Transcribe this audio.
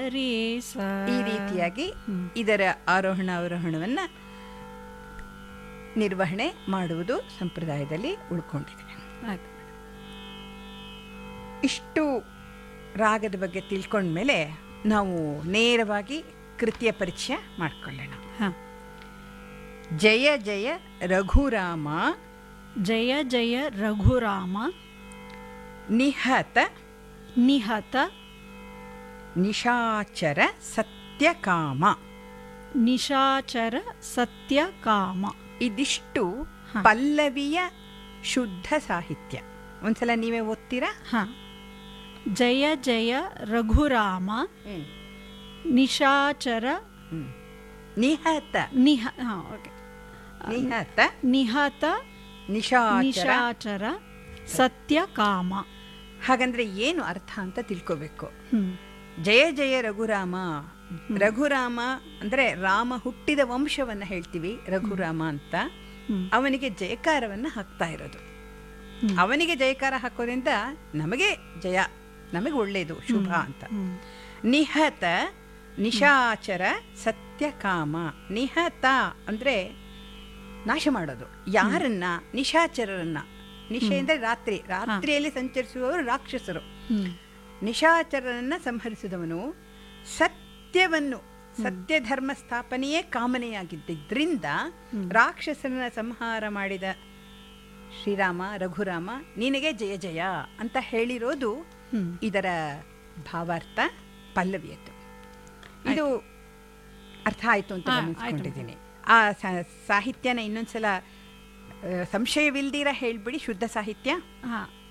ರೀ ಸ ಈ ರೀತಿಯಾಗಿ ಇದರ ಆರೋಹಣ ಅವರೋಹಣವನ್ನ ನಿರ್ವಹಣೆ ಮಾಡುವುದು ಸಂಪ್ರದಾಯದಲ್ಲಿ ಉಳ್ಕೊಂಡಿದೆ ಆಯ್ತು. ಇಷ್ಟು ರಾಗದ ಬಗ್ಗೆ ತಿಳ್ಕೊಂಡ್ಮೇಲೆ ನಾವು ನೇರವಾಗಿ ಕೃತಿಯ ಪರಿಚಯ ಮಾಡ್ಕೊಳ್ಳೋಣ ಹ. ಜಯ ಜಯ ರಘುರಾಮ ಜಯ ಜಯ ರಘುರಾಮ ನಿಹತ ನಿಹತ ನಿಶಾಚರ ಸತ್ಯಕಾಮ ನಿಶಾಚರ ಸತ್ಯ ಕಾಮ ಇದಿಷ್ಟು ಪಲ್ಲವಿಯ ಶುದ್ಧ ಸಾಹಿತ್ಯ ಒಂದ್ಸಲ ನೀವೇ ಓದ್ತೀರಾ ಹ ಜಯ ಜಯ ರಘುರಾಮ ನಿಶಾಚರ ಹ್ಮ್. ನಿಹತ ನಿಹ ಹ, ಓಕೆ ನಿಹತ ನಿಹತ ನಿಶಾಚರ ನಿಶಾಚರ ಸತ್ಯ ಕಾಮ ಹಾಗಂದ್ರೆ ಏನು ಅರ್ಥ ಅಂತ ತಿಳ್ಕೋಬೇಕು ಹ್ಮ್ ಜಯ ಜಯ ರಘುರಾಮ ರಘುರಾಮ ಅಂದ್ರೆ ರಾಮ ಹುಟ್ಟಿದ ವಂಶವನ್ನ ಹೇಳ್ತೀವಿ ರಘುರಾಮ ಅಂತ ಹ್ಮ್. ಅವನಿಗೆ ಜಯಕಾರವನ್ನ ಹಾಕ್ತಾ ಇರೋದು ಅವನಿಗೆ ಜಯಕಾರ ಹಾಕೋದ್ರಿಂದ ನಮಗೆ ಜಯ ನಮಗೆ ಒಳ್ಳೇದು ಶುಭ ಅಂತ ಹ್ಮ್ ನಿಹತ ನಿಶಾಚರ ಸತ್ಯಕಾಮ ನಿಹತ ಅಂದ್ರೆ ನಾಶ ಮಾಡೋದು ಯಾರನ್ನ ನಿಶಾಚರರನ್ನ ನಿಶೆ ಅಂದ್ರೆ ರಾತ್ರಿ ರಾತ್ರಿಯಲ್ಲಿ ಸಂಚರಿಸುವವರು ರಾಕ್ಷಸರು ಹ್ಮ್ ನಿಶಾಚರರನ್ನ ಸಂಹರಿಸಿದವನು ಸತ್ಯವನ್ನು ಸತ್ಯ ಧರ್ಮ ಸ್ಥಾಪನೆಯೇ ಕಾಮನೆಯಾಗಿದ್ದರಿಂದ ರಾಕ್ಷಸರನ್ನ ಸಂಹಾರ ಮಾಡಿದ ಶ್ರೀರಾಮ ರಘುರಾಮ ನಿನಗೆ ಜಯ ಜಯ ಅಂತ ಹೇಳಿರೋದು ಹ್ಮ್. ಇದರ ಭಾವಾರ್ಥ ಪಲ್ಲವಿಯದ್ದು ಇದು ಅರ್ಥ ಆಯ್ತು ಅಂತ ಹಾ, ಗಮನಿಸ್ಕೊಂಡಿದ್ದೀನಿ ಆ ಸ- ಸಾಹಿತ್ಯನ ಇನ್ನೊಂದ್ಸಲ ಆ, ಸಂಶಯವಿಲ್ದಿರ ಹೇಳ್ಬಿಡಿ ಶುದ್ಧ ಸಾಹಿತ್ಯ ಹಾ